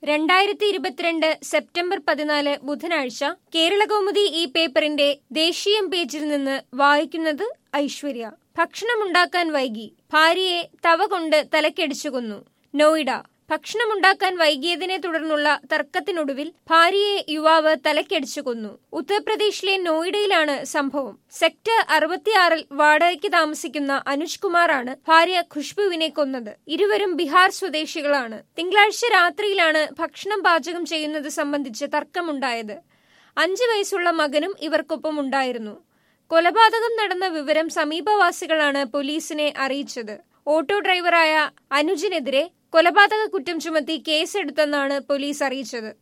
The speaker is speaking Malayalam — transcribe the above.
രണ്ടായിരത്തി ഇരുപത്തിരണ്ട് സെപ്റ്റംബർ പതിനാല് ബുധനാഴ്ച കേരളകൗമുദി ഈ പേപ്പറിന്റെ ദേശീയം പേജിൽ നിന്ന് വായിക്കുന്നത് ഐശ്വര്യ ഭക്ഷണമുണ്ടാക്കാൻ വൈകി ഭാര്യയെ തവ കൊണ്ട് തലക്കടിച്ചു കൊന്നു നോയിഡ ഭക്ഷണമുണ്ടാക്കാൻ വൈകിയതിനെ തുടർന്നുള്ള തർക്കത്തിനൊടുവിൽ ഭാര്യയെ യുവാവ് തലക്കടിച്ചു കൊന്നു ഉത്തർപ്രദേശിലെ നോയിഡയിലാണ് സംഭവം സെക്ടർ അറുപത്തിയാറിൽ വാടകയ്ക്ക് താമസിക്കുന്ന അനുജ് കുമാറാണ് ഭാര്യ ഖുഷ്ബുവിനെ കൊന്നത് ഇരുവരും ബീഹാർ സ്വദേശികളാണ് തിങ്കളാഴ്ച രാത്രിയിലാണ് ഭക്ഷണം പാചകം ചെയ്യുന്നത് സംബന്ധിച്ച് തർക്കമുണ്ടായത് അഞ്ചു വയസ്സുള്ള മകനും ഇവർക്കൊപ്പം ഉണ്ടായിരുന്നു കൊലപാതകം നടന്ന വിവരം സമീപവാസികളാണ് പോലീസിനെ അറിയിച്ചത് ഓട്ടോ ഡ്രൈവറായ അനുജിനെതിരെ കൊലപാതക കുറ്റം ചുമത്തി കേസെടുത്തെന്നാണ് പോലീസ് അറിയിച്ചത്